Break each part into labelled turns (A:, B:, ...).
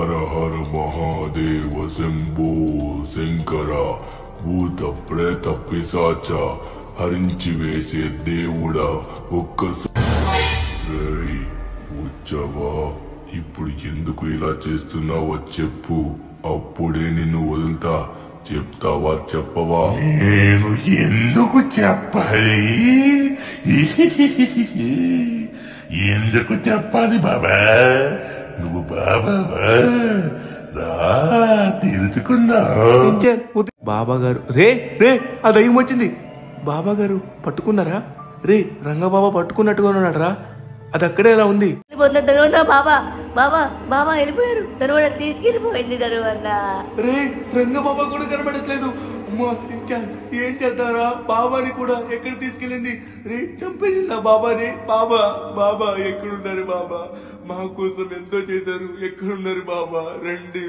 A: హర హర మహాదేవ శంభో శంకర భూత ప్రేత పిశాచ హరించి వేసే దేవుడా ఒక్కసారి వచ్చావా ఇప్పుడు ఎందుకు ఇలా చేస్తున్నావో చెప్పు అప్పుడే నిన్ను వదులుతా చెప్తావా చెప్పవా
B: నేను ఎందుకు చెప్పాలి ఎందుకు చెప్పాలి బాబా నువ్వు బాబావా రా తెలుసుకుందాం
C: సించాన్ ఉద్- బాబా గారు రే రే ఆ దయ్యం వచ్చింది బాబా గారు పట్టుకున్నారా రే రంగబాబా పట్టుకున్నట్టుగా ఉన్నాడు రా అది అక్కడే ఎలా ఉంది
D: వెళ్ళిపోతున్న దరువన్న బాబా బాబా బాబా వెళ్ళిపోయారు దరువన్న తీసుకెళ్ళిపోయింది దరువన్న
C: రే రంగబాబా కూడా కనబడట్లేదు అమ్మా సించాన్ ఏం చేద్దారా బాబాని కూడా ఎక్కడ తీసుకెళ్ళింది రే చంపేసిందా బాబాని బాబా బాబా ఎక్కడున్నారు బాబా మా కోసం ఎంతో చేశారు ఎక్కడున్నారు బాబా రండి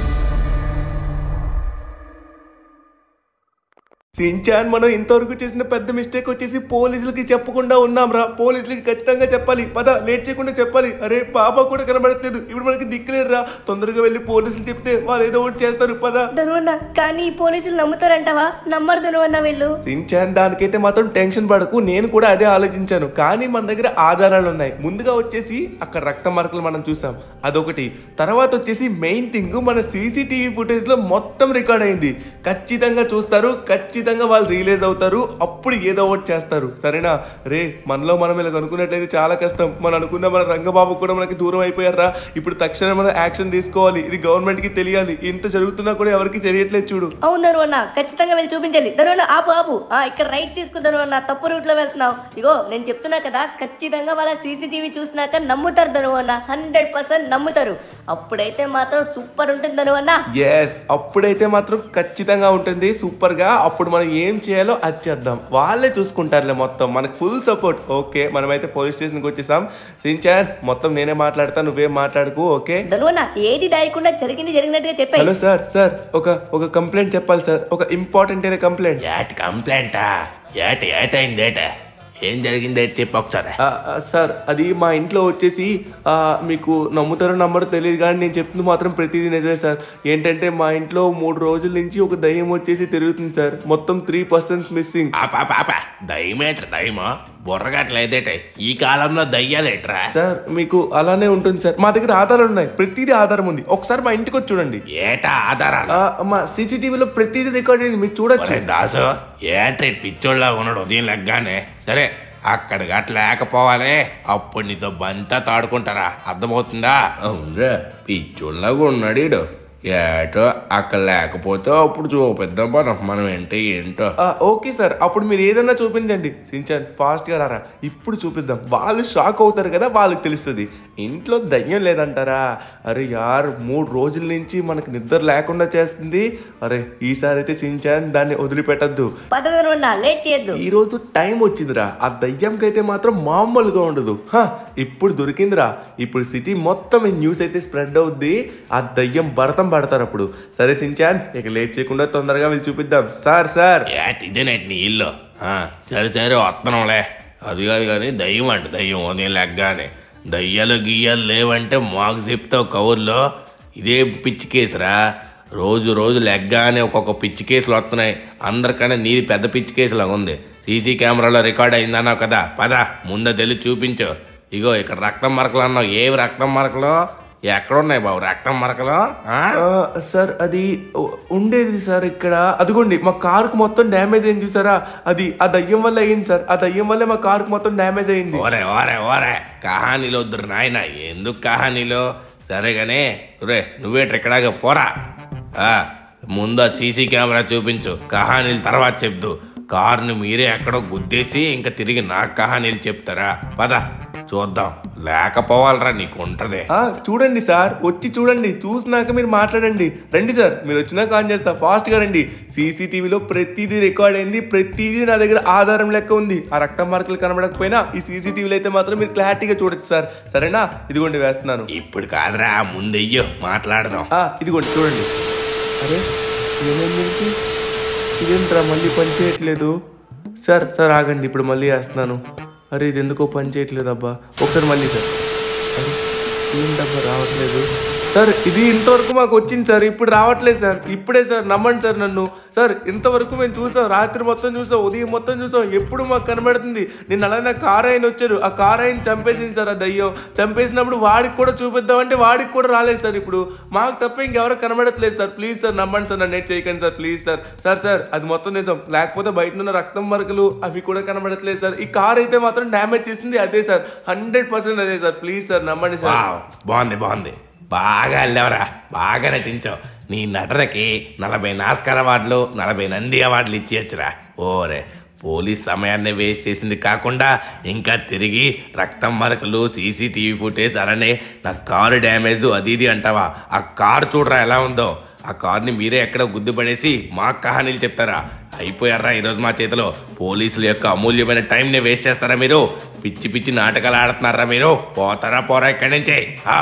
C: సించాన్ మనం ఇంతవరకు చేసిన పెద్ద మిస్టేక్ వచ్చేసి పోలీసులకి చెప్పకుండా ఉన్నాం రా పోలీసులకి ఖచ్చితంగా చెప్పాలి పద లేట్ చేయకుండా చెప్పాలి అరే బాబా కూడా కనబడట్లేదు ఇప్పుడు మనకి దిక్కులేరు రా తొందరగా వెళ్ళి పోలీసులు చెప్తే వాళ్ళు ఏదో ఒకటి చేస్తారు పద
D: దరువన్న కానీ ఈ పోలీసులు నమ్ముతారంటావా నమ్మరు దరువన్న వీళ్ళు
C: సించాన్ దానికైతే మాత్రం టెన్షన్ పడకు నేను కూడా అదే ఆలోచించాను కానీ మన దగ్గర ఆధారాలు ఉన్నాయి ముందుగా వచ్చేసి అక్కడ రక్త మార్కులు మనం చూసాం అదొకటి తర్వాత వచ్చేసి మెయిన్ థింగ్ మన సీసీటీవీ ఫుటేజ్ లో మొత్తం రికార్డ్ అయింది ఖచ్చితంగా చూస్తారు ఖచ్చితంగా వాళ్ళు రిలీజ్ అవుతారు అప్పుడు ఏదో ఒకటి చేస్తారు సరేనా రే మనలో మనం ఇలా అనుకున్నట్లయితే చాలా కష్టం మనం అనుకున్న మన రంగబాబు కూడా మనకి దూరం అయిపోయారా ఇప్పుడు తక్షణం మనం యాక్షన్ తీసుకోవాలి ఇది గవర్నమెంట్ కి తెలియాలి ఇంత జరుగుతున్నా కూడా ఎవరికి తెలియట్లేదు చూడు
D: అవును దరువన్న ఖచ్చితంగా వెళ్ళి చూపించాలి దరువన్న ఆపు ఆపు ఆ ఇక్కడ రైట్ తీసుకు దరువన్న తప్పు రూట్ లో వెళ్తున్నావు ఇగో నేను చెప్తున్నా కదా ఖచ్చితంగా వాళ్ళ సీసీటీవీ చూసినాక నమ్ముతారు దరువన్న హండ్రెడ్ పర్సెంట్ నమ్ముతారు అప్పుడైతే మాత్రం సూపర్ ఉంటుంది దరువన్న
C: ఎస్ అప్పుడైతే మాత్రం ఖచ్చితంగా ఉంటుంది సూపర్ గా అప్పుడు మనం ఏం చేయాలో అది చేద్దాం వాళ్ళే చూసుకుంటారులే మొత్తం మనకు ఫుల్ సపోర్ట్ ఓకే మనమైతే పోలీస్ స్టేషన్కి వచ్చేసాం సించాన్ మొత్తం నేనే మాట్లాడతా నువ్వేం మాట్లాడుకు ఓకే
D: దరువన్న ఏది దాయకుండా జరిగింది జరిగినట్టుగా చెప్పాయి
C: హలో సార్ సార్ ఒక ఒక కంప్లైంట్ చెప్పాలి సార్ ఒక ఇంపార్టెంట్ అయిన కంప్లైంట్
E: ఏటి కంప్లైంటా ఏటి ఏటైందేట ఏం జరిగిందే చెప్పు ఒకసారి
C: ఆ, ఆ, సార్ అది మా ఇంట్లో వచ్చేసి ఆ, మీకు నమ్ముతారో నమ్మరో తెలియదు కానీ నేను చెప్తుంది మాత్రం ప్రతిదీ నిజమే సార్ ఏంటంటే మా ఇంట్లో మూడు రోజుల నుంచి ఒక దయ్యం వచ్చేసి తిరుగుతుంది సార్ మొత్తం త్రీ పర్సన్స్ మిస్సింగ్
E: ఆపా పాప దయ్యమేట్రా దయ్యమా బుర్రగట్లేదేట ఈ కాలంలో దయ్యాలేట్రా
C: సార్ మీకు అలానే ఉంటుంది సార్ మా దగ్గర ఆధారాలు ఉన్నాయి ప్రతిదీ ఆధారం ఉంది ఒకసారి మా ఇంటికి వచ్చి చూడండి
E: ఏటా ఆధారాలు
C: ఆ, మా సీసీటీవీలో ప్రతిదీ రికార్డ్ అయింది మీరు చూడొచ్చు
E: ఒరే దాసు ఏట్రీ పిచ్చోళ్ళ ఉన్నాడు ఉదయం లెగ్గానే సరే అక్కడ గట్ లేకపోవాలి అప్పుడు నీతో బంతా తాడుకుంటారా అర్థమవుతుందా అవునరా పిచ్చోళ్ళగా ఉన్నాడు ఈడు. ఏటో అక్కడ లేకపోతే అప్పుడు చూపిద్దాం మనం మనం ఏంటో ఏంటో
C: ఆ, ఓకే సార్ అప్పుడు మీరు ఏదన్నా చూపించండి సించాన్ ఫాస్ట్గా రారా ఇప్పుడు చూపిద్దాం వాళ్ళు షాక్ అవుతారు కదా వాళ్ళకి తెలుస్తుంది ఇంట్లో దయ్యం లేదంటారా అరే యార్ మూడు రోజుల నుంచి మనకు నిద్ర లేకుండా చేస్తుంది అరే ఈసారి అయితే సించాన్ దాన్ని వదిలిపెట్టద్దు
D: పద దరువన్న లేట్ చేయొద్దు
C: ఈ రోజు టైం వచ్చిందిరా ఆ దయ్యంకి అయితే మాత్రం మామూలుగా ఉండదు హ, ఇప్పుడు దొరికిందిరా ఇప్పుడు సిటీ మొత్తం ఈ న్యూస్ అయితే స్ప్రెడ్ అవుద్ది ఆ దయ్యం భరతం పడతారు అప్పుడు సరే సించాన్ ఇక లేట్ చేయకుండా తొందరగా వెళ్ళి చూపిద్దాం సార్ సార్
E: ఏటి ఇదేనేటి నీ ఇల్లు ఆ, సరే సరే వస్తున్నాంలే అది కాదు కానీ దయ్యం అంట దయ్యం ఉదయం లెగ్గానే దయ్యాలు గియ్యాలు లేవంటే మాకు చెప్తావు కవర్లో ఇదే పిచ్చి కేసురా రోజు రోజు లెగ్గానే ఒక్కొక్క పిచ్చి కేసులు వస్తున్నాయి అందరికన్నా నీది పెద్ద పిచ్చి కేసులాగా ఉంది సీసీ కెమెరాలో రికార్డ్ అయిందన్నావు కదా పద ముందే తెలిసి చూపించు ఇగో ఇక్కడ రక్తం మరకలు అన్నావు ఏవి రక్తం మరకలు ఎక్కడున్నాయి బాబు రక్తం మరకలు ఆ?
C: ఆ, సార్ అది ఉ- ఉండేది సార్ ఇక్కడ అదిగోండి మా కారుకు మొత్తం డ్యామేజ్ అయింది చూసారా అది ఆ దయ్యం వల్ల అయింది సార్ ఆ దయ్యం వల్లే మా కారుకు మొత్తం డ్యామేజ్ అయింది
E: ఓరే ఓరే ఓరే కహానీలు వద్దురు నాయన ఎందుకు కహానీలు సరేగానే రే నువ్వేట్రా ఇక్కడాగా పోరా ఆ, ముందు ఆ సీసీ కెమెరా చూపించు కహానీలు తర్వాత చెప్దు కారుని మీరే ఎక్కడో గుద్దేసి ఇంకా తిరిగి నాకు కహానీలు చెప్తారా పద చూద్దాం లేకపోవాలరా నీకు ఉంటదే
C: ఆ, చూడండి సార్ వచ్చి చూడండి చూసినాక మీరు మాట్లాడండి రండి సార్ మీరు వచ్చినాక ఆన్ చేస్తా ఫాస్ట్ గా రండి సీసీటీవీలో ప్రతిదీ రికార్డ్ అయింది ప్రతిదీ నా దగ్గర ఆధారం లెక్క ఉంది ఆ రక్త మార్కులు కనబడకపోయినా ఈ సీసీటీవీలో అయితే మాత్రం మీరు క్లారిటీగా చూడొచ్చు సార్ సరేనా ఇదిగోండి వేస్తున్నాను
E: ఇప్పుడు కాదురా ముందెయ్యో మాట్లాడదాం
C: ఆ, ఇదిగోండి చూడండి అరే ఏమైంది ఇదేంట్రా మళ్ళీ పని చేయట్లేదు సార్ సార్ ఆగండి ఇప్పుడు మళ్ళీ వేస్తున్నాను అరే ఇది ఎందుకో పని చేయట్లేదు అబ్బా ఒకసారి మళ్ళీ సార్ అరే ఏంటబ్బా రావట్లేదు సార్ ఇది ఇంతవరకు మాకు వచ్చింది సార్ ఇప్పుడు రావట్లేదు సార్ ఇప్పుడే సార్ నమ్మండి సార్ నన్ను సార్ ఇంతవరకు మేము చూసాం రాత్రి మొత్తం చూసాం ఉదయం మొత్తం చూసాం ఎప్పుడు మాకు కనబడుతుంది నేను అలానే కార్ ఆయన వచ్చారు ఆ కార్ ఆయన చంపేసింది సార్ ఆ దయ్యం చంపేసినప్పుడు వాడికి కూడా చూపిద్దామంటే వాడికి కూడా రాలేదు సార్ ఇప్పుడు మాకు తప్ప ఇంకెవరు కనబడట్లేదు సార్ ప్లీజ్ సార్ నమ్మండి సార్ నన్ను చేయకండి sir please sir sir sir అది మొత్తం నిజం లేకపోతే బయట ఉన్న రక్తం మరకలు అవి కూడా కనబడట్లేదు సార్ ఈ కార్ అయితే మాత్రం డ్యామేజ్ చేసింది అదే సార్ హండ్రెడ్ పర్సెంట్ అదే సార్ ప్లీజ్ సార్ నమ్మండి సార్
E: వావ్ బాగుంది బాగుంది బాగా వెళ్ళావరా బాగా నటించావు నీ నటనకి నలభై నాస్కర్ అవార్డులు నలభై నంది అవార్డులు ఇచ్చేయచ్చురా ఓరే పోలీస్ సమయాన్ని వేస్ట్ చేసింది కాకుండా ఇంకా తిరిగి రక్తం మరకలు సీసీటీవీ ఫుటేజ్ అలానే నా కారు డ్యామేజ్ అది ఇది అంటావా ఆ కారు చూడరా ఎలా ఉందో ఆ కార్ని మీరే ఎక్కడ గుద్దుపడేసి మా కహానీలు చెప్తారా అయిపోయారా ఈరోజు మా చేతిలో పోలీసుల యొక్క అమూల్యమైన టైంని వేస్ట్ చేస్తారా మీరు పిచ్చి పిచ్చి నాటకాలు ఆడుతున్నారా మీరు పోతారా పోరా ఇక్కడి నుంచే ఆ?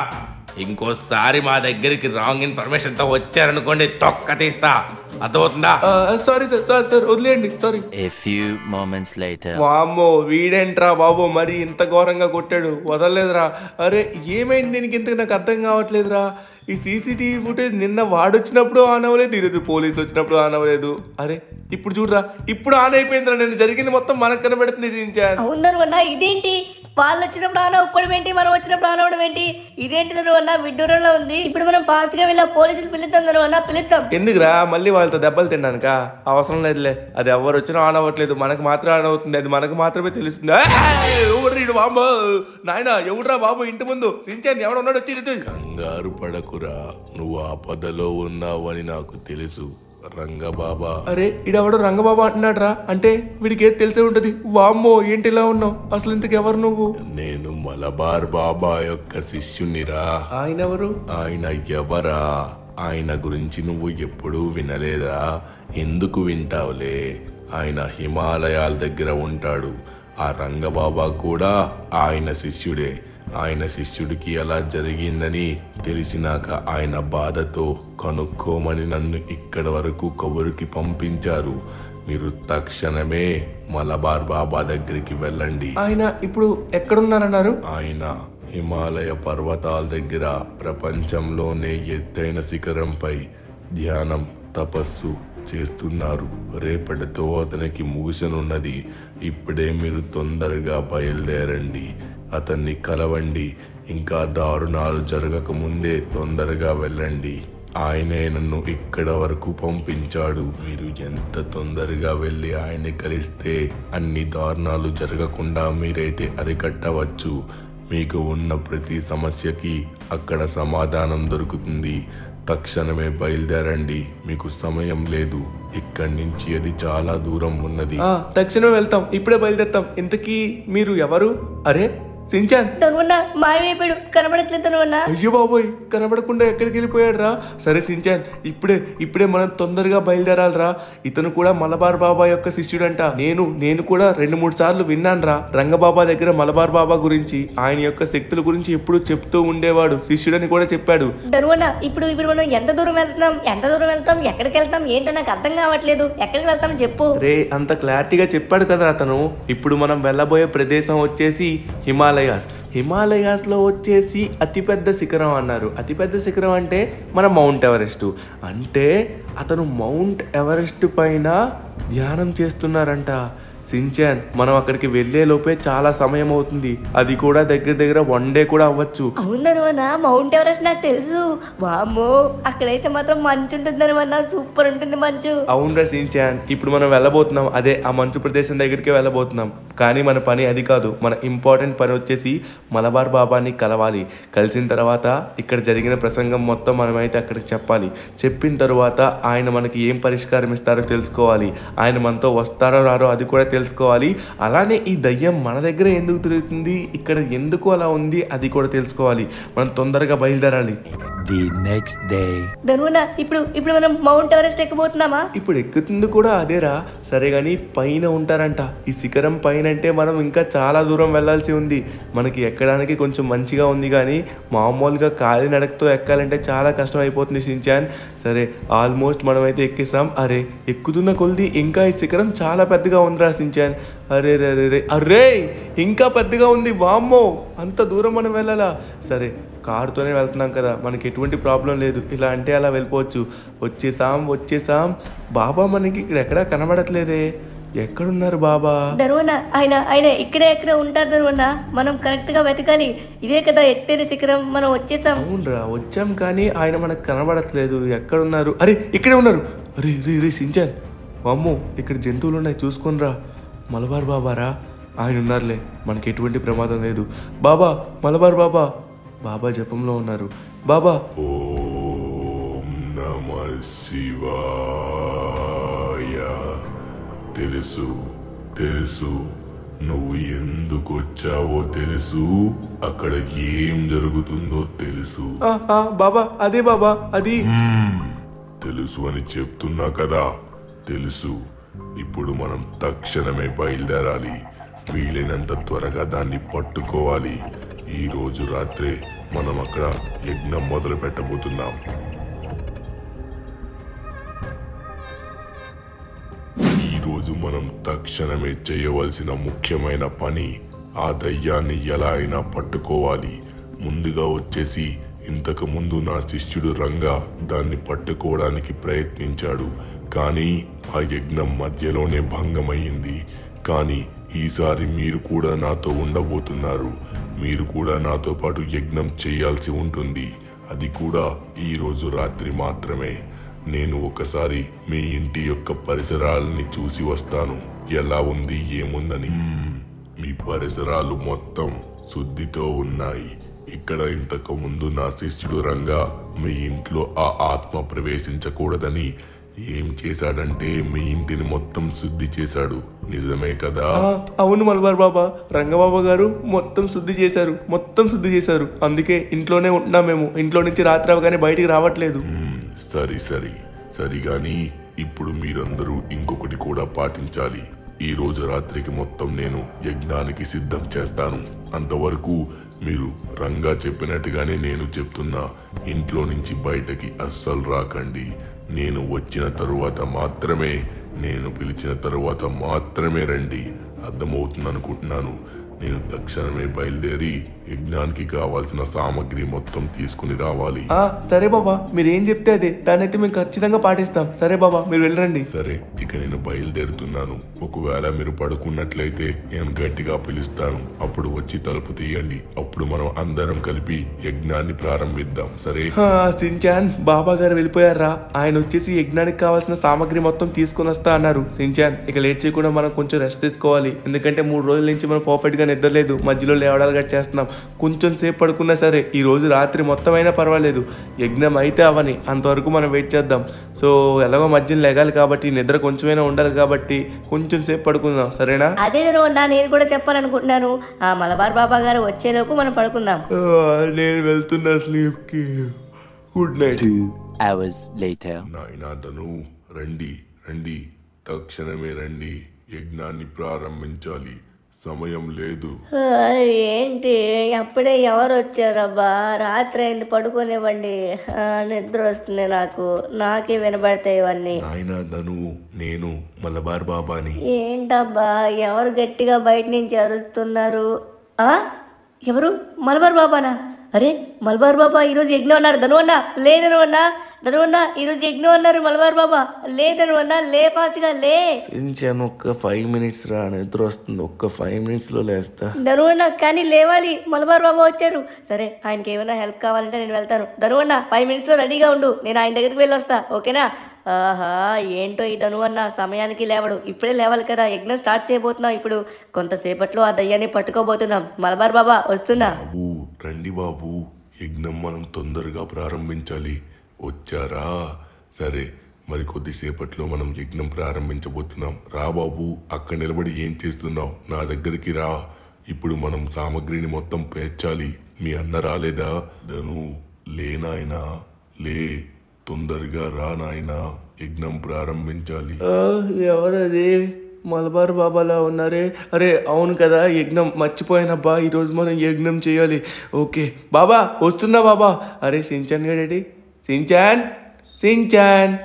E: ఇంకోసారి మా దగ్గరికి రాంగ్ ఇన్ఫర్మేషన్ తో వచ్చారనుకోండి తొక్క తీస్తా అర్థమవుతుందా
C: సారీ సార్ సార్ సార్ వదిలేయండి sorry
F: A few moments later.
C: వామ్మో వీడేంట్రా బాబు మరి ఇంత ఘోరంగా కొట్టాడు వదలలేదురా అరే ఏమైంది దీనికి ఇంత నాకు అర్థం కావట్లేదురా ఈ సీసీటీవీ ఫుటేజ్ నిన్న వాడొచ్చినప్పుడు ఆన్ అవ్వలేదు ఈరోజు పోలీసు వచ్చినప్పుడు ఆన్ అవ్వలేదు అరే ఇప్పుడు చూడరా ఇప్పుడు ఆన్ అయిపోయిందిరా నేను జరిగింది మొత్తం మనకు కనబడుతుంది సించాన్
D: అవును అన్న ఇదేంటి వాళ్ళు వచ్చినప్పుడు ఆన్ అవ్వడం ఏంటి మనం వచ్చినప్పుడు ఆన్ అవ్వడం ఏంటి ఇదేంటి అన్న విడ్డూరంలో ఉంది ఇప్పుడు మనం ఫాస్ట్ గా వెళ్ళి ఆ పోలీసులు పిలుద్దాం అన్న పిలుద్దాం
C: ఎందుకురా మళ్ళీ వాళ్ళతో దెబ్బలు తిన్నానుక అవసరం లేదులే అది ఎవరు వచ్చినా ఆన్ అవ్వట్లేదు మనకు మాత్రం ఆన్ అవుతుంది అది మనకు మాత్రమే తెలుస్తుంది ఏయ్! ఎవడ్రా ఈడు బాబు నాయన ఎవడ్రా బాబు ఇంటి ముందు సించాన్ ఎవడున్నాడు వచ్చి ఇటు.
A: కంగారు పడకురా నువ్వు ఆపదలో ఉన్నావని నాకు తెలుసు రంగబాబా
C: అరే ఈడెవడో రంగబాబు అంటున్నాడు రా అంటే వీడికి ఏది తెలిసే ఉంటది వామ్మో ఏంటి ఇలా ఉన్నావు అసలు ఇంతకు ఎవరు నువ్వు
A: నేను మలబార్ బాబా యొక్క శిష్యునిరా
C: ఆయన ఎవరు
A: ఆయన ఎవరా ఆయన గురించి నువ్వు ఎప్పుడూ వినలేదా ఎందుకు వింటావులే ఆయన హిమాలయాల దగ్గర ఉంటాడు ఆ రంగబాబా కూడా ఆయన శిష్యుడే ఆయన శిష్యుడికి అలా జరిగిందని తెలిసినాక ఆయన బాధతో కనుక్కోమని నన్ను ఇక్కడ వరకు కబురుకి పంపించారు మీరు తక్షణమే మలబార్ బాబా దగ్గరికి వెళ్ళండి
C: ఆయన ఇప్పుడు ఎక్కడున్నారన్నారు
A: ఆయన హిమాలయ పర్వతాల దగ్గర ప్రపంచంలోనే ఎత్తైన శిఖరంపై ధ్యానం తపస్సు చేస్తున్నారు రేపటితో అతనికి ముగిసనున్నది ఇప్పుడే మీరు తొందరగా బయలుదేరండి అతన్ని కలవండి ఇంకా దారుణాలు జరగక ముందే తొందరగా వెళ్ళండి ఆయనే నన్ను ఇక్కడ వరకు పంపించాడు మీరు ఎంత తొందరగా వెళ్ళి ఆయన్ని కలిస్తే అన్ని దారుణాలు జరగకుండా మీరైతే అరికట్టవచ్చు మీకు ఉన్న ప్రతి సమస్యకి అక్కడ సమాధానం దొరుకుతుంది తక్షణమే బయలుదేరండి మీకు సమయం లేదు ఇక్కడి నుంచి అది చాలా దూరం ఉన్నది
C: ఆ, తక్షణం వెళ్తాం ఇప్పుడే బయలుదేరుతాం ఇంతకీ మీరు ఎవరు అరే సించాన్
D: తనువన్న మాయమైపోయాడు కనబడట్లేదు తనువన్న
C: అయ్యో బాబోయ్ కనబడకుండా ఎక్కడికి వెళ్ళిపోయాడు రా సరే సించాన్ ఇప్పుడే ఇప్పుడే మనం తొందరగా బయలుదేరాలిరా ఇతను కూడా మలబార్ బాబా యొక్క శిష్యుడంట నేను నేను కూడా రెండు మూడు సార్లు విన్నాను రా రంగబాబా దగ్గర మలబార్ బాబా గురించి ఆయన యొక్క శక్తుల గురించి ఎప్పుడూ చెప్తూ ఉండేవాడు శిష్యుడని కూడా చెప్పాడు
D: ధనువన్న ఇప్పుడు ఇప్పుడు మనం ఎంత దూరం వెళ్తున్నాం ఎంత దూరం వెళ్తాం ఎక్కడికి వెళ్తాం ఏంటో నాకు అర్థం కావట్లేదు ఎక్కడికి వెళ్తాం చెప్పు
C: రే అంత క్లారిటీగా చెప్పాడు కదా అతను ఇప్పుడు మనం వెళ్ళబోయే ప్రదేశం వచ్చేసి హిమాలయాస్ హిమాలయాస్లో వచ్చేసి అతిపెద్ద శిఖరం అన్నారు అతిపెద్ద శిఖరం అంటే మన మౌంట్ ఎవరెస్ట్ అంటే అతను మౌంట్ ఎవరెస్ట్ పైన ధ్యానం చేస్తున్నారంట సించాన్ మనం అక్కడికి వెళ్ళే లోపే చాలా సమయం అవుతుంది అది కూడా దగ్గర దగ్గర వన్ డే కూడా అవ్వచ్చు
D: అవుననువన్న మౌంట్ ఎవరెస్ట్ నాకు తెలుసు వామ్మో అక్కడైతే మాత్రం మంచు ఉంటుంది అనువన్న సూపర్ ఉంటుంది మంచు
C: అవునరా సించాన్ ఇప్పుడు మనం వెళ్ళబోతున్నాం అదే ఆ మంచు ప్రదేశం దగ్గరికి వెళ్ళబోతున్నాం కానీ మన పని అది కాదు మన ఇంపార్టెంట్ పని వచ్చేసి మలబార్ బాబాని కలవాలి కలిసిన తర్వాత ఇక్కడ జరిగిన ప్రసంగం మొత్తం మనమైతే అక్కడికి చెప్పాలి చెప్పిన తర్వాత ఆయన మనకి ఏం పరిష్కారం ఇస్తారో తెలుసుకోవాలి ఆయన మనతో వస్తారో రారో అది కూడా తెలుసుకోవాలి అలానే ఈ దయ్యం మన దగ్గర ఎందుకు తిరుగుతుంది ఇక్కడ ఎందుకు అలా ఉంది అది కూడా తెలుసుకోవాలి మనం తొందరగా బయలుదేరాలి
F: The next day.
D: ధనువన్న ఇప్పుడు ఇప్పుడు మనం మౌంట్ ఎవరెస్ట్ ఎక్కబోతున్నామా
C: ఇప్పుడు ఎక్కుతుంది కూడా అదేరా సరే కానీ పైన ఉంటారంట ఈ శిఖరం పైన అంటే మనం ఇంకా చాలా దూరం వెళ్ళాల్సి ఉంది మనకి ఎక్కడానికి కొంచెం మంచిగా ఉంది కానీ మామూలుగా కాలి నడకతో ఎక్కాలంటే చాలా కష్టం అయిపోతుంది సించాన్ సరే ఆల్మోస్ట్ మనమైతే ఎక్కిస్తాం అరే ఎక్కుతున్న కొలిది ఇంకా ఈ శిఖరం చాలా పెద్దగా ఉందిరా సించాన్ అరే రే రే రే అరే ఇంకా పెద్దగా ఉంది వామ్మో అంత దూరం మనం వెళ్ళాలా సరే కారుతోనే వెళ్తున్నాం కదా మనకి ఎటువంటి ప్రాబ్లం లేదు ఇలా అంటే అలా వెళ్ళిపోవచ్చు వచ్చేసాం వచ్చేసాం బాబా మనకి ఇక్కడ ఎక్కడా కనబడట్లేదే ఎక్కడున్నారు బాబా
D: ధనువన్న ఆయన ఆయన ఇక్కడే ఎక్కడే ఉంటారు ధనువన్న మనం కరెక్ట్ గా వెతకాలి ఇదే కదా ఎత్తైన శిఖరం మనం వచ్చేసాం
C: అవునరా వచ్చాం కానీ ఆయన మనకు కనబడట్లేదు ఎక్కడున్నారు అరే ఇక్కడే ఉన్నారు అరే రే రే సించాన్ అమ్మో ఇక్కడ జంతువులు ఉన్నాయి చూసుకొనిరా మలబార్ బాబారా ఆయన ఉన్నారులే మనకి ఎటువంటి ప్రమాదం లేదు బాబా మలబార్ బాబా బాబా జపంలో ఉన్నారు బాబా
B: ఓం నమ శివాయ తెలుసు తెలుసు నువ్వు ఎందుకు వచ్చావో తెలుసు అక్కడ ఏం జరుగుతుందో తెలుసు
C: ఆ, ఆ, బాబా అదే బాబా అది
B: తెలుసు అని చెప్తున్నా కదా తెలుసు ఇప్పుడు మనం తక్షణమే బయలుదేరాలి వీలైనంత త్వరగా దాన్ని పట్టుకోవాలి ఈ రోజు రాత్రే మనం అక్కడ యజ్ఞం మొదలు పెట్టబోతున్నాం ఈ రోజు మనం తక్షణమే చేయవలసిన ముఖ్యమైన పని ఆ దయ్యాన్ని ఎలా అయినా పట్టుకోవాలి ముందుగా వచ్చేసి ఇంతకు ముందు నా శిష్యుడు రంగా దాన్ని పట్టుకోవడానికి ప్రయత్నించాడు కానీ ఆ యజ్ఞం మధ్యలోనే భంగమయ్యింది కానీ ఈసారి మీరు కూడా నాతో ఉండబోతున్నారు మీరు కూడా నాతో పాటు యజ్ఞం చేయాల్సి ఉంటుంది అది కూడా ఈ రోజు రాత్రి మాత్రమే నేను ఒకసారి మీ ఇంటి యొక్క పరిసరాలని చూసి వస్తాను ఎలా ఉంది ఏముందని మీ పరిసరాలు మొత్తం శుద్ధితో ఉన్నాయి ఇక్కడ ఇంతకు ముందు నా శిష్యుడు రంగా మీ ఇంట్లో ఆ ఆత్మ ప్రవేశించకూడదని ఏం చేశాడంటే మీ ఇంటిని మొత్తం శుద్ధి చేశాడు నిజమే కదా
C: ఆ, అవును మలబార్ బాబా రంగబాబా గారు మొత్తం శుద్ధి చేశారు మొత్తం శుద్ధి చేశారు అందుకే ఇంట్లోనే ఉంటున్నాం మేము ఇంట్లో నుంచి రాత్రి అవగానే బయటికి రావట్లేదు
B: మ్మ్, సరి సరి సరి గాని ఇప్పుడు మీరందరూ ఇంకొకటి కూడా పాటించాలి ఈ రోజు రాత్రికి మొత్తం నేను యజ్ఞానికి సిద్ధం చేస్తాను అంతవరకు మీరు రంగా చెప్పినట్టుగానే నేను చెప్తున్నా ఇంట్లో నుంచి బయటకి అస్సలు రాకండి నేను వచ్చిన తరువాత మాత్రమే నేను పిలిచిన తరువాత మాత్రమే రండి అర్థమవుతుంది అనుకుంటున్నాను నేను తక్షణమే బయలుదేరి యజ్ఞానికి కావాల్సిన సామగ్రి మొత్తం తీసుకుని రావాలి
C: ఆ, సరే బాబా మీరు ఏం చెప్తే అదే దాన్నైతే మేము ఖచ్చితంగా పాటిస్తాం సరే బాబా మీరు వెళ్ళరండి
B: సరే ఇక నేను బయలుదేరుతున్నాను ఒకవేళ మీరు పడుకున్నట్లయితే నేను గట్టిగా పిలుస్తాను అప్పుడు వచ్చి తలుపు తీయండి అప్పుడు మనం అందరం కలిపి యజ్ఞాన్ని ప్రారంభిద్దాం సరే
C: ఆ, సించాన్ బాబా గారు వెళ్ళిపోయారా ఆయన వచ్చేసి యజ్ఞానికి కావాల్సిన సామాగ్రి మొత్తం తీసుకొని వస్తా అన్నారు సించాన్ ఇక లేట్ చేయకుండా మనం కొంచెం రెస్ట్ తీసుకోవాలి ఎందుకంటే మూడు రోజుల నుంచి మనం పర్ఫెక్ట్ గా నిద్రలేదు మధ్యలో లేవడాలు గట్రా చేస్తున్నాం కొంచెం సేపు పడుకున్నా సరే ఈ రోజు రాత్రి మొత్తం అయినా పర్వాలేదు యజ్ఞం అయితే అవని అంతవరకు మనం వెయిట్ చేద్దాం సో ఎలాగో మధ్యలో లెగాలి కాబట్టి నిద్ర కొంచెమైనా ఉండాలి కాబట్టి కొంచెం సేపు పడుకుందాం సరేనా
D: అదే ధనువన్న నేను కూడా చెప్పాలనుకుంటున్నాను ఆ మలబార్ బాబా గారు వచ్చేలోపు మనం పడుకుందాం
C: ఆ, నేను వెళ్తున్నా స్లీప్ కి good night
F: Two hours later.
B: నాయనా ధను రండి రండి తక్షణమే రండి యజ్ఞాన్ని ప్రారంభించాలి సమయం లేదు
D: ఆ, ఏంటి అప్పుడే ఎవరు వచ్చారబ్బా రాత్రి అయింది పడుకోనివ్వండి ఆ, నిద్ర వస్తుంది నాకు నాకే వినబడతాయి ఇవన్నీ
B: నాయనా ధను నేను మలబార్ బాబాని
D: ఏంటబ్బా ఎవరు గట్టిగా బయట నుంచి అరుస్తున్నారు ఆ ఎవరు మలబార్ బాబానా అరే మలబార్ బాబా ఈరోజు యజ్ఞం అన్నారు ధనువన్న లేదను అన్నా ధనువన్న ఈరోజు యజ్ఞం అన్నారు మలబార్ బాబా లేదను అన్నా లే ఫాస్ట్గా లే
C: సించాన్ ఒక్క ఫైవ్ మినిట్స్ రా నిద్ర వస్తుంది ఒక్క ఫైవ్ మినిట్స్ లో లేస్తా
D: ధనువన్న కానీ లేవాలి మలబార్ బాబా వచ్చారు సరే ఆయనకి ఏమైనా హెల్ప్ కావాలంటే నేను వెళ్తాను ధనువన్న ఫైవ్ మినిట్స్లో రెడీగా ఉండు నేను ఆయన దగ్గరికి వెళ్ళి వస్తా ఓకేనా ఆహా ఏంటో ఈ ధనువన్న సమయానికి లేవడు ఇప్పుడే లేవాలి కదా యజ్ఞం స్టార్ట్ చేయబోతున్నాం ఇప్పుడు కొంతసేపట్లో ఆ దయ్యాన్ని పట్టుకోబోతున్నాం మలబార్ బాబా వస్తున్నా
B: బాబు రండి బాబు యజ్ఞం మనం తొందరగా ప్రారంభించాలి వచ్చారా సరే మరి కొద్దిసేపట్లో మనం యజ్ఞం ప్రారంభించబోతున్నాం రా బాబు అక్కడ నిలబడి ఏం చేస్తున్నావు నా దగ్గరికి రా ఇప్పుడు మనం సామగ్రిని మొత్తం పేర్చాలి మీ అన్న రాలేదా ధను లే నాయనా లే తొందరగా రా నాయనా యజ్ఞం ప్రారంభించాలి
C: ఆ, ఎవరది మలబార్ బాబాలా ఉన్నారే అరే అవును కదా యజ్ఞం మర్చిపోయానబ్బా ఈరోజు మనం యజ్ఞం చేయాలి ఓకే బాబా వస్తున్నా బాబా అరే సించాన్ గడేడి సించాన్ సించాన్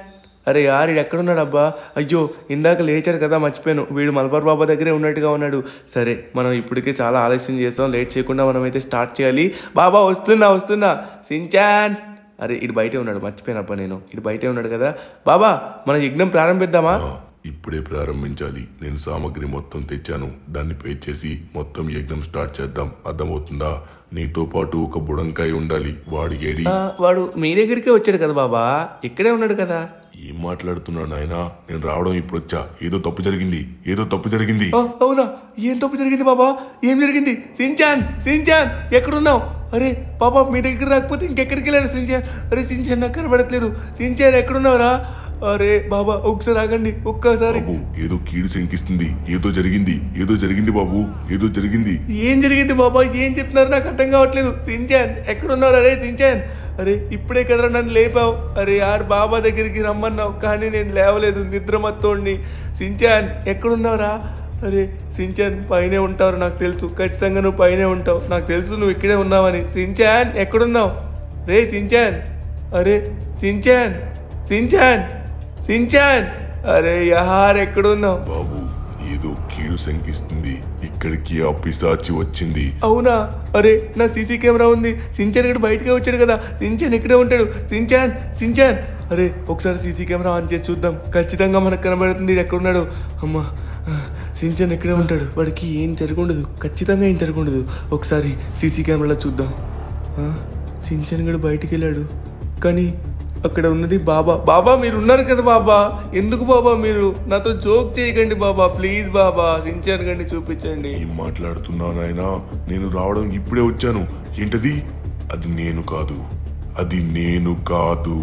C: అరే యార్ వీడు ఎక్కడున్నాడు అబ్బా అయ్యో ఇందాక లేచారు కదా మర్చిపోయాను వీడు మల్బార్ బాబా దగ్గరే ఉన్నట్టుగా ఉన్నాడు సరే మనం ఇప్పటికే చాలా ఆలస్యం చేస్తాం లేట్ చేయకుండా మనం అయితే స్టార్ట్ చేయాలి బాబా వస్తున్నా వస్తున్నా సించాన్ అరే ఇటు బయటే ఉన్నాడు మర్చిపోయానబ్బా నేను ఇటు బయటే ఉన్నాడు కదా బాబా మన యజ్ఞం ప్రారంభిద్దామా
B: ఆ, ఇప్పుడే ప్రారంభించాలి నేను సామాగ్రి మొత్తం తెచ్చాను దాన్ని పే చేసి మొత్తం యజ్ఞం స్టార్ట్ చేద్దాం అర్థమవుతుందా నీతో పాటు ఒక బుడంకాయ ఉండాలి వాడికి ఏడి
C: ఆ, వాడు మీ దగ్గరికే వచ్చాడు కదా బాబా ఇక్కడే ఉన్నాడు కదా
B: ఏం మాట్లాడుతున్నాడు నాయనా నేను రావడం ఇప్పుడు వచ్చా ఏదో తప్పు జరిగింది ఏదో తప్పు జరిగింది
C: ఆ, అవునా ఏం తప్పు జరిగింది బాబా ఏం జరిగింది సించాన్ సించాన్ ఎక్కడున్నావు అరే బాబా మీ దగ్గర రాకపోతే ఇంకెక్కడికి వెళ్ళాడు సించాన్ అరే సించాన్ నాకు కనబడట్లేదు సించాన్ ఎక్కడున్నావురా అరే బాబా ఒకసారి ఆగండి ఒక్కసారి
B: బాబు ఏదో కీడు శంకిస్తుంది ఏదో జరిగింది ఏదో జరిగింది బాబు ఏదో జరిగింది
C: ఏం జరిగింది బాబా ఏం చెప్తున్నారు నాకు అర్థం కావట్లేదు సించాన్ ఎక్కడున్నారు అరే సించాన్ అరే ఇప్పుడే కదరా నన్ను లేపావు అరే యార్ బాబా దగ్గరికి రమ్మన్నావు కానీ నేను లేవలేదు నిద్రమత్తోడిని సించాన్ ఎక్కడున్నావురా అరే సించాన్ పైనే ఉంటావు నాకు తెలుసు ఖచ్చితంగా నువ్వు పైనే ఉంటావు నాకు తెలుసు నువ్వు ఇక్కడే ఉన్నావని సించాన్ ఎక్కడున్నావు రే సించాన్ అరే సించాన్ సించాన్ సించాన్ అరే యార్ ఎక్కడున్నావు
B: బాబు ఏదో కీడు శంకిస్తుంది ఇక్కడికి ఆ పిశాచి వచ్చింది
C: అవునా అరే నా సీసీ కెమెరా ఉంది సించాన్ ఇక్కడ బయటకే వచ్చాడు కదా సించాన్ ఇక్కడే ఉంటాడు సించాన్ సించాన్ అరే ఒకసారి సీసీ కెమెరా ఆన్ చేసి చూద్దాం ఖచ్చితంగా మనకు కనబడుతుంది ఈడు ఎక్కడున్నాడు అమ్మా సించాన్ ఇక్కడే ఉంటాడు వాడికి ఏం జరగundదు ఖచ్చితంగా ఏం జరగundదు ఒకసారి సీసీ కెమెరాలో చూద్దాం ఆ, సించాన్ గడు బయటికి వెళ్ళాడు కానీ అక్కడ ఉన్నది బాబా బాబా మీరు ఉన్నారు కదా బాబా ఎందుకు బాబా మీరు నాతో జోక్ చేయకండి బాబా ప్లీజ్ బాబా సించాన్ గండి చూపించండి
B: ఏం మాట్లాడుతున్నావు నాయనా నేను రావడం ఇప్పుడే వచ్చాను ఏంటది అది నేను కాదు అది నేను కాదు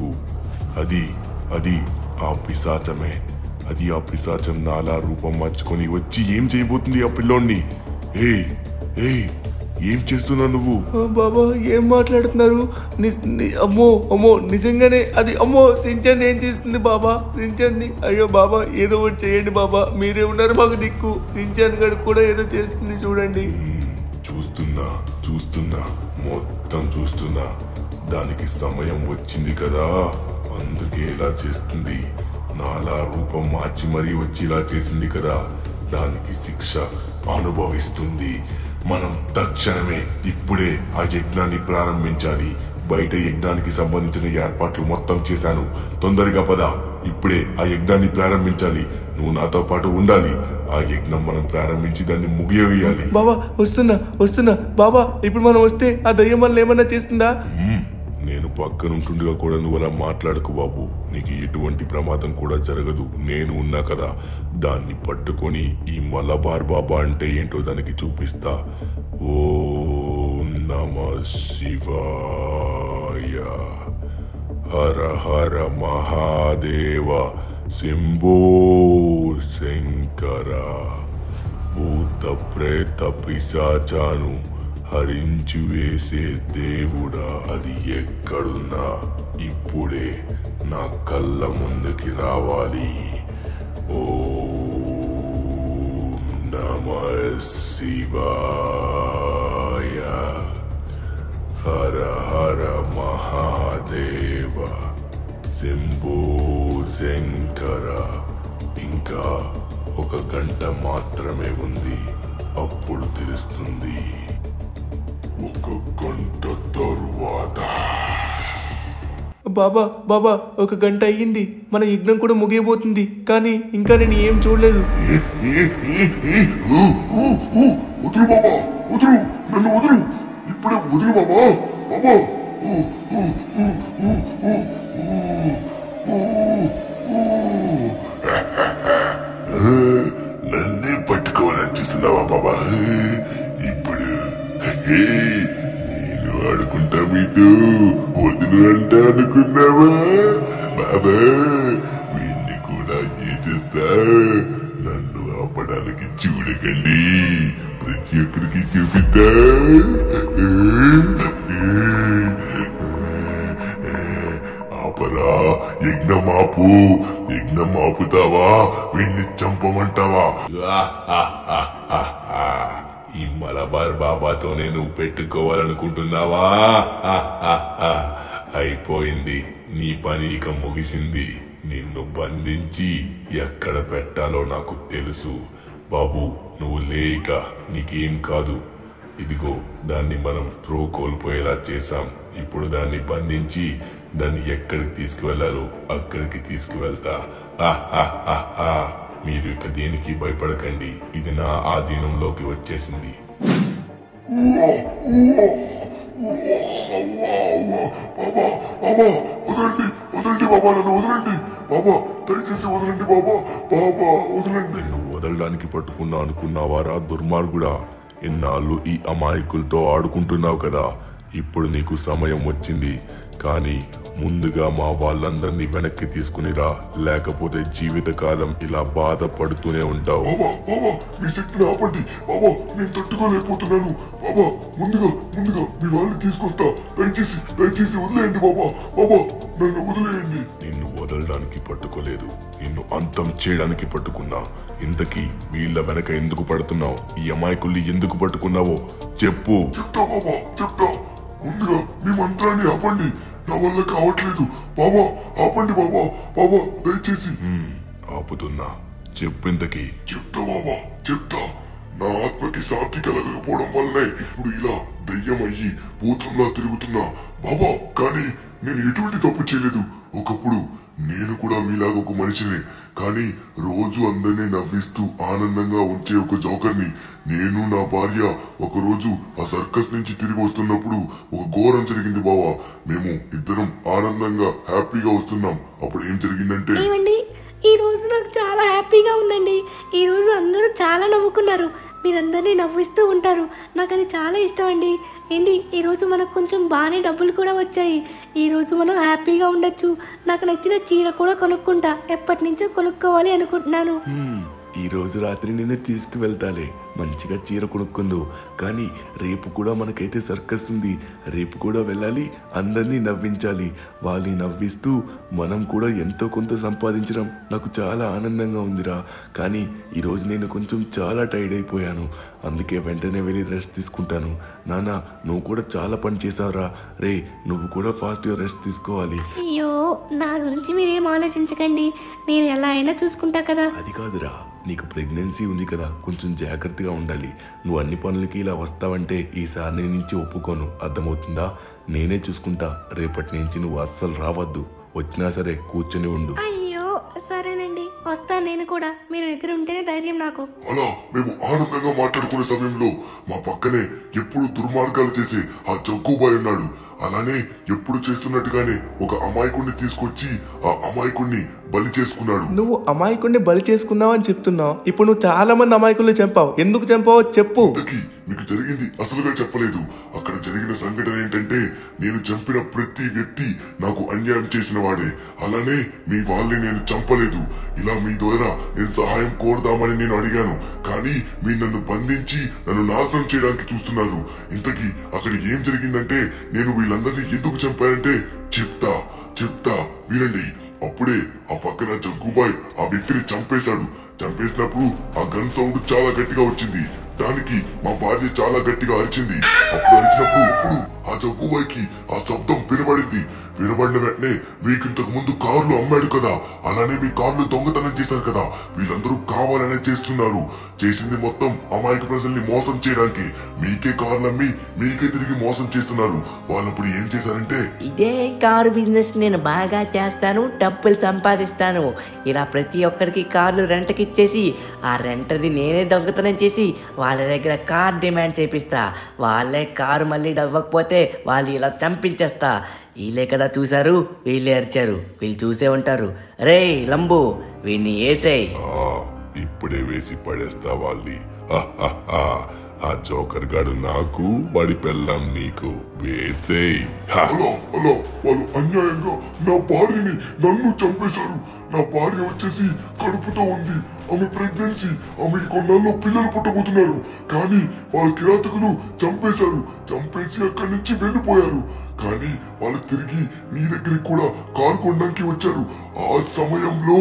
B: అది అది ఆ పిశాచమే అది ఆ పిశాచం నాలా రూపం మార్చుకొని వచ్చి ఏం చేయబోతుంది ఆ పిల్లోడిని ఏయ్ ఏయ్ ఏం చేస్తున్నావు నువ్వు
C: ఆ, బాబా ఏం మాట్లాడుతున్నారు ని- ని- అమ్మో అమ్మో నిజంగానే అది అమ్మో సించాన్ ఏం చేస్తుంది బాబా సించాన్ని అయ్యో బాబా ఏదో ఒకటి చేయండి బాబా మీరే ఉన్నారు మాకు దిక్కు సించాన్ గడు కూడా ఏదో చేస్తుంది చూడండి
B: చూస్తున్నా చూస్తున్నా మొత్తం చూస్తున్నా దానికి సమయం వచ్చింది కదా అందుకే ఇలా చేస్తుంది నాలా రూపం మార్చి మరీ వచ్చి ఇలా చేసింది కదా దానికి శిక్ష అనుభవిస్తుంది మనం తక్షణమే ఇప్పుడే ఆ యజ్ఞాన్ని ప్రారంభించాలి బయట యజ్ఞానికి సంబంధించిన ఏర్పాట్లు మొత్తం చేశాను తొందరగా పద ఇప్పుడే ఆ యజ్ఞాన్ని ప్రారంభించాలి నువ్వు నాతో పాటు ఉండాలి ఆ యజ్ఞం మనం ప్రారంభించి దాన్ని ముగియవేయాలి
C: బాబా వస్తున్నా వస్తున్నా బాబా ఇప్పుడు మనం వస్తే ఆ దయ్యం వల్ల ఏమన్నా చేస్తుందా
B: మ్మ్. నేను పక్కనుంటుండగా కూడా నువ్వు అలా మాట్లాడకు బాబు నీకు ఎటువంటి ప్రమాదం కూడా జరగదు నేను ఉన్నా కదా దాన్ని పట్టుకొని ఈ మలబార్ బాబా అంటే ఏంటో దానికి చూపిస్తా ఓ నమ శివాయ హర హర మహాదేవ శంభో శంకర భూత ప్రేత పిశాచాను హరించి వేసే దేవుడా అది ఎక్కడున్నా ఇప్పుడే నా కళ్ళ ముందుకి రావాలి ఓ నమ శివాయ హర హర మహాదేవ శంభో శంకర ఇంకా ఒక గంట మాత్రమే ఉంది అప్పుడు తెలుస్తుంది ఒక గంట తరువాత
C: బాబా బాబా ఒక గంట అయ్యింది మన యజ్ఞం కూడా ముగియబోతుంది కానీ ఇంకా నేను ఏం చూడలేదు
B: వదులు బాబా వదులు నన్ను వదులు ఇప్పుడే వదులు బాబా బాబా నన్నే పట్టుకోవాలని చూస్తున్నావా బాబా ఇప్పుడు హే, నేను ఆడుకుంటా మీతో వదులు అంట అనుకున్నావా బాబా వీడిని కూడా చేసేస్తా నన్ను ఆపడానికి చూడకండి ప్రతి ఒక్కరికి చూపిస్తా ఆపరా యజ్ఞమాపు యజ్ఞం ఆపుతావా వీణ్ణి చంపమంటావా ఈ మలబార్ బాబాతో నేను పెట్టుకోవాలనుకుంటున్నావా అయిపోయింది నీ పని ఇక ముగిసింది నిన్ను బంధించి ఎక్కడ పెట్టాలో నాకు తెలుసు బాబు నువ్వు లేక నీకేం కాదు ఇదిగో దాన్ని మనం త్రో కోల్పోయేలా చేశాం ఇప్పుడు దాన్ని బంధించి దాన్ని ఎక్కడికి తీసుకువెళ్లాలో అక్కడికి తీసుకువెళ్తా ఆ, ఆ, ఆ, ఆ. మీరు ఇక దేనికి భయపడకండి ఇది నా ఆధీనంలోకి వచ్చేసింది
G: వదలండి వదలండి బాబా నన్ను వదలండి బాబా దయచేసి వదలండి బాబా బాబా వదలండి
B: నిన్ను వదలడానికి పట్టుకున్నా అనుకున్నావారా దుర్మార్గుడా ఇన్నాళ్ళు ఈ అమాయకులతో ఆడుకుంటున్నావు కదా ఇప్పుడు నీకు సమయం వచ్చింది కానీ ముందుగా మా వాళ్ళందరినీ వెనక్కి తీసుకునిరా లేకపోతే జీవితకాలం ఇలా బాధపడుతూనే ఉంటావు
G: బాబా బాబా మీ శక్తిని ఆపండి బాబా నేను తట్టుకోలేకపోతున్నాను బాబా ముందుగా ముందుగా మీ వాళ్ళని తీసుకొస్తా దయచేసి దయచేసి వదిలేయండి బాబా బాబా నన్ను వదిలేయండి
B: నిన్ను వదలడానికి పట్టుకోలేదు నిన్ను అంతం చేయడానికి పట్టుకున్నా ఇంతకీ వీళ్ళ వెనక ఎందుకు పడుతున్నావు ఈ అమాయకుల్ని ఎందుకు పట్టుకున్నావో చెప్పు
G: చెప్తా బాబా చెప్తా ముందుగా మీ మంత్రాన్ని ఆపండి నా వల్ల కావట్లేదు బాబా ఆపండి బాబా బాబా దయచేసి
B: ఆపుతున్నా చెప్పింతకి
G: చెప్తా బాబా చెప్తా నా ఆత్మకి శాంతి కలగకపోవడం వల్లే ఇప్పుడు ఇలా దయ్యం అయ్యి భూతంలా తిరుగుతున్నా బాబా కానీ నేను ఎటువంటి తప్పు చేయలేదు ఒకప్పుడు నేను కూడా మీలాగా ఒక మనిషిని కానీ రోజు అందరినీ నవ్విస్తూ ఆనందంగా ఉంచే ఒక జోకర్ని నేను నా భార్య ఒక రోజు ఆ సర్కస్ నుంచి తిరిగి వస్తున్నప్పుడు ఒక ఘోరం జరిగింది బావా మేము ఇద్దరం ఆనందంగా హ్యాపీగా వస్తున్నాం అప్పుడు ఏం జరిగిందంటే
H: ఏమండి ఈ రోజు నాకు చాలా హ్యాపీగా ఉందండి ఈ రోజు అందరూ చాలా నవ్వుకున్నారు మీరందరినీ నవ్విస్తూ ఉంటారు నాకు అది చాలా ఇష్టం అండి ఏంటి ఈరోజు మనకు కొంచెం బాగానే డబ్బులు కూడా వచ్చాయి ఈరోజు మనం హ్యాపీగా ఉండొచ్చు నాకు నచ్చిన చీర కూడా కొనుక్కుంటా ఎప్పటి నుంచో కొనుక్కోవాలి అనుకుంటున్నాను
A: హ్మ్, ఈ రోజు రాత్రి నిన్ను తీసుకువెళ్తాలే మంచిగా చీర కొనుక్కుందు కానీ రేపు కూడా మనకైతే సర్కస్ ఉంది రేపు కూడా వెళ్ళాలి అందరినీ నవ్వించాలి వాళ్ళని నవ్విస్తూ మనం కూడా ఎంతో కొంత సంపాదించడం నాకు చాలా ఆనందంగా ఉందిరా కానీ ఈరోజు నేను కొంచెం చాలా టైర్డ్ అయిపోయాను అందుకే వెంటనే వెళ్ళి రెస్ట్ తీసుకుంటాను నాన్న నువ్వు కూడా చాలా పని చేసావురా రే నువ్వు కూడా ఫాస్ట్గా రెస్ట్ తీసుకోవాలి
H: అయ్యో నా గురించి మీరేం ఆలోచించకండి నేను ఎలా అయినా చూసుకుంటా కదా
A: అది కాదురా నీకు ప్రెగ్నెన్సీ ఉంది కదా కొంచెం జాగ్రత్తగా ఉండాలి నువ్వు అన్ని పనులకి ఇలా వస్తావంటే ఈసారి నీ నుంచి ఒప్పుకోను అర్థమవుతుందా నేనే చూసుకుంటా రేపటి నుంచి నువ్వు అస్సలు రావద్దు వచ్చినా సరే కూర్చొని ఉండు
H: అయ్యో సరేనండి వస్తాను నేను కూడా మీరు దగ్గర ఉంటేనే ధైర్యం నాకు
G: అలా మేము ఆనందంగా మాట్లాడుకునే సమయంలో మా పక్కనే ఎప్పుడు దుర్మార్గాలు చేసే ఆ జగ్గుబాయ్ ఉన్నాడు అలానే ఎప్పుడు చేస్తున్నట్టుగానే ఒక అమాయకుడిని తీసుకొచ్చి ఆ అమాయకుడిని బలి చేసుకున్నాడు
C: నువ్వు అమాయకుడిని బలి చేసుకున్నావు అని చెప్తున్నావు ఇప్పుడు నువ్వు చాలా మంది అమాయకుల్ని చంపావు ఎందుకు చంపావో చెప్పు
G: ఇంతకీ మీకు జరిగింది అసలుగా చెప్పలేదు అక్కడ జరిగిన సంఘటన ఏంటంటే నేను చంపిన ప్రతి వ్యక్తి నాకు అన్యాయం చేసిన వాడే అలానే మీ వాళ్ళని నేను చంపలేదు ఇలా మీ ద్వారా నేను సహాయం కోరదామని నేను అడిగాను కానీ మీరు నన్ను బంధించి నన్ను నాశనం చేయడానికి చూస్తున్నారు ఇంతకీ అక్కడ ఏం జరిగిందంటే నేను వీళ్ళందరినీ ఎందుకు చంపానంటే చెప్తా చెప్తా వినండి అప్పుడే ఆ పక్కన జగ్గుబాయ్ ఆ వ్యక్తిని చంపేశాడు చంపేసినప్పుడు ఆ గన్ సౌండ్ చాలా గట్టిగా వచ్చింది దానికి మా భార్య చాలా గట్టిగా అరిచింది అప్పుడు అరిచినప్పుడు ఇప్పుడు ఆ జగ్గుబాయికి ఆ శబ్దం వినబడింది వినబడిన వెంటనే మీకు ఇంతకు ముందు కార్లు అమ్మాడు కదా అలానే మీ కార్లు దొంగతనం చేశారు కదా వీళ్ళందరూ కావాలనే చేస్తున్నారు చేసింది మొత్తం అమాయక ప్రజల్ని మోసం చేయడానికి మీకే కార్లు అమ్మి మీకే తిరిగి మోసం చేస్తున్నారు వాళ్ళప్పుడు ఏం చేశారంటే
I: ఇదే కారు బిజినెస్ నేను బాగా చేస్తాను డబ్బులు సంపాదిస్తాను ఇలా ప్రతి ఒక్కరికి కార్లు రెంట్కి ఇచ్చేసి ఆ రెంటది నేనే దొంగతనం చేసి వాళ్ళ దగ్గర కార్ డిమాండ్ చేపిస్తా వాళ్ళే కారు మళ్ళీ ఇవ్వకపోతే వాళ్ళు ఇలా చంపించేస్తా వీళ్ళే కదా చూశారు వీళ్ళే అరిచారు వీళ్ళు చూసే ఉంటారు రే లంబు వీడిని వేసేయ్
B: ఆ, ఇప్పుడే వేసి పడేస్తా వాళ్ళని హహహా. ఆ జోకర్ గాడు నాకు వాడి పెళ్ళాం నీకు వేసేయ్ హ.
G: అలా అలా వాళ్ళు అన్యాయంగా నా భార్యని నన్ను చంపేశారు నా భార్య వచ్చేసి కడుపుతో ఉంది ఆమె ప్రెగ్నెన్సీ ఆమెకి కొన్నాళ్ళు పిల్లలు పుట్టబోతున్నారు కానీ వాళ్ళ కిరాతకులు చంపేశారు చంపేసి అక్కడి నుంచి వెళ్ళిపోయారు కానీ వాళ్ళు తిరిగి నీ దగ్గరికి కూడా కారు కొనడానికి వచ్చారు ఆ సమయంలో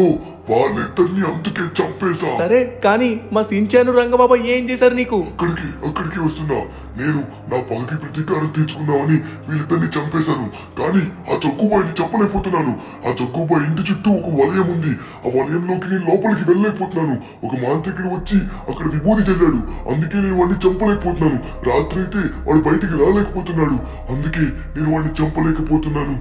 G: వాళ్ళిద్దరిని అందుకే చంపేశా
C: సరే కానీ మా సించాను రంగబాబా ఏం చేశారు నీకు
G: అక్కడికి అక్కడికి వస్తున్నా నేను నా పగకి ప్రతీకారం తీర్చుకుందామని వీళ్ళిద్దరిని చంపేశాను కానీ ఆ చొక్కుబాయిని చెప్పలేకపోతున్నాను ఆ చొక్కుబాయి ఇంటి చుట్టూ ఒక వలయం ఉంది ఆ వలయంలోకి నేను లోపలికి వెళ్ళలేకపోతున్నాను ఒక మాంత్రికుడు వచ్చి అక్కడ విభూతి చెల్లాడు అందుకే నేను వాడిని చంపలేకపోతున్నాను రాత్రి అయితే వాడు బయటికి రాలేకపోతున్నాడు అందుకే నేను వాడిని చంపలేకపోతున్నాను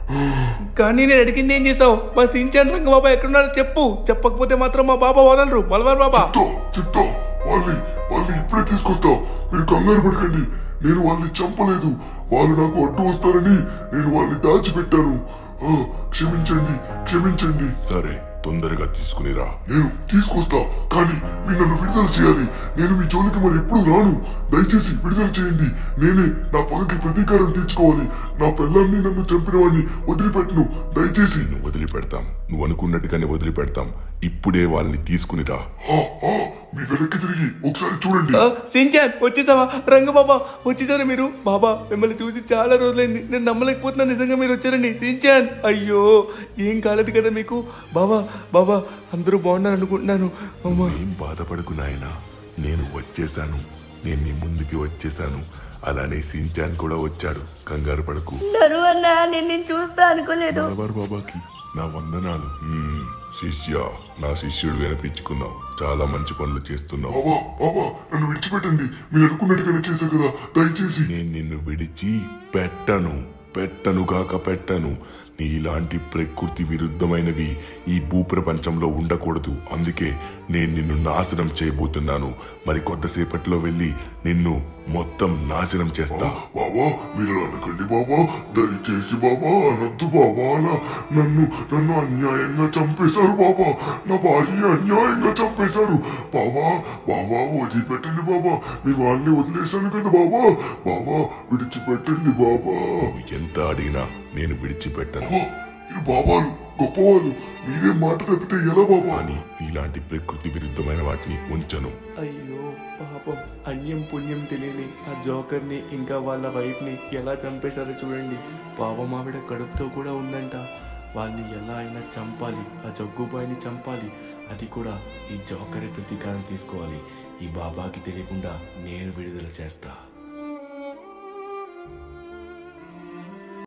C: కానీ నేను అడిగింది ఏం చేసావు మా సించాన్ రంగబాబా ఎక్కడున్నారో చెప్పు చెప్పకపోతే మాత్రం మా బాబా వదలరు మలబార్ బాబా
G: చెప్తా చెప్తా వాళ్ళని వాళ్ళని ఇప్పుడే తీసుకొస్తా మీరు కంగారు పడకండి నేను వాళ్ళని చంపలేదు వాళ్ళు నాకు అడ్డు వస్తారని నేను వాళ్ళని దాచిపెట్టాను ఆ, క్షమించండి క్షమించండి
B: సరే తొందరగా తీసుకునిరా
G: నేను తీసుకొస్తా కానీ మీరు నన్ను విడుదల చేయాలి నేను మీ జోలికి మరి ఎప్పుడు రాను దయచేసి విడుదల చేయండి నేనే నా పగకి ప్రతీకారం తీర్చుకోవాలి నా పిల్లల్ని నన్ను చంపిన వాడిని వదిలిపెట్టను దయచేసి
B: నిన్ను వదిలిపెడతాం నువ్వు అనుకున్నట్టుగానే వదిలిపెడతాం ఇప్పుడే వాళ్ళని తీసుకునిరా
G: ఆ, ఆ, మీ వెనక్కి తిరిగి ఒకసారి చూడండి
C: ఆ, సించాన్ వచ్చేసావా రంగబాబా వచ్చేసారా మీరు బాబా మిమ్మల్ని చూసి చాలా రోజులైంది నేను నమ్మలేకపోతున్నాను నిజంగా మీరు వచ్చారండి సించాన్ అయ్యో ఏం కాలేదు కదా మీకు బాబా బాబా అందరూ బాగున్నారు అనుకుంటున్నాను అమ్మా
B: ఏం బాధపడకు నాయనా నేను వచ్చేసాను నేను నీ ముందుకి వచ్చేసాను అలానే సించాన్ కూడా వచ్చాడు కంగారు పడకు
D: నరు అన్న నేను నేను చూస్తా అనుకోలేదు
B: మలబార్ బాబాకి నా వందనాలు మ్మ్. శిష్య నా శిష్యుడు వినిపించుకున్నావు చాలా మంచి పనులు చేస్తున్నావు
G: బాబా బాబా నన్ను విడిచిపెట్టండి మీరు అనుకున్నట్టుగానే చేశారు కదా దయచేసి
B: నేను నిన్ను విడిచి పెట్టను పెట్టను కాక పెట్టను నీలాంటి ప్రకృతి విరుద్ధమైనవి ఈ భూప్రపంచంలో ఉండకూడదు అందుకే నేను నిన్ను నాశనం చేయబోతున్నాను మరి కొద్దిసేపట్లో వెళ్ళి నిన్ను మొత్తం నాశనం చేస్తా
G: బాబా మీరు అలా అనకండి బాబా దయచేసి బాబా అనొద్దు బాబా అలా నన్ను నన్ను అన్యాయంగా చంపేశారు బాబా నా భార్యని అన్యాయంగా చంపేశారు బాబా బాబా వదిలిపెట్టండి బాబా మీ వాళ్ళని వదిలేశాను కదా బాబా బాబా విడిచిపెట్టండి బాబా
B: నువ్వు ఎంత అడిగినా నేను విడిచిపెట్టను
G: బాబా మీరు బాబాలు గొప్పవాళ్ళు మీరే మాట తప్పితే ఎలా బాబా
B: కానీ నీలాంటి ప్రకృతి విరుద్ధమైన వాటిని ఉంచను
C: అయ్యో పాపం అన్యం పుణ్యం తెలియని ఆ జోకర్ని ఇంకా వాళ్ళ వైఫ్ని ఎలా చంపేశారో చూడండి పాపం ఆవిడ కడుపుతో కూడా ఉందంట వాళ్ళని ఎలా అయినా చంపాలి ఆ జగ్గుబాయిని చంపాలి అది కూడా ఈ జోకరే ప్రతీకారం తీసుకోవాలి ఈ బాబాకి తెలియకుండా నేను విడుదల చేస్తా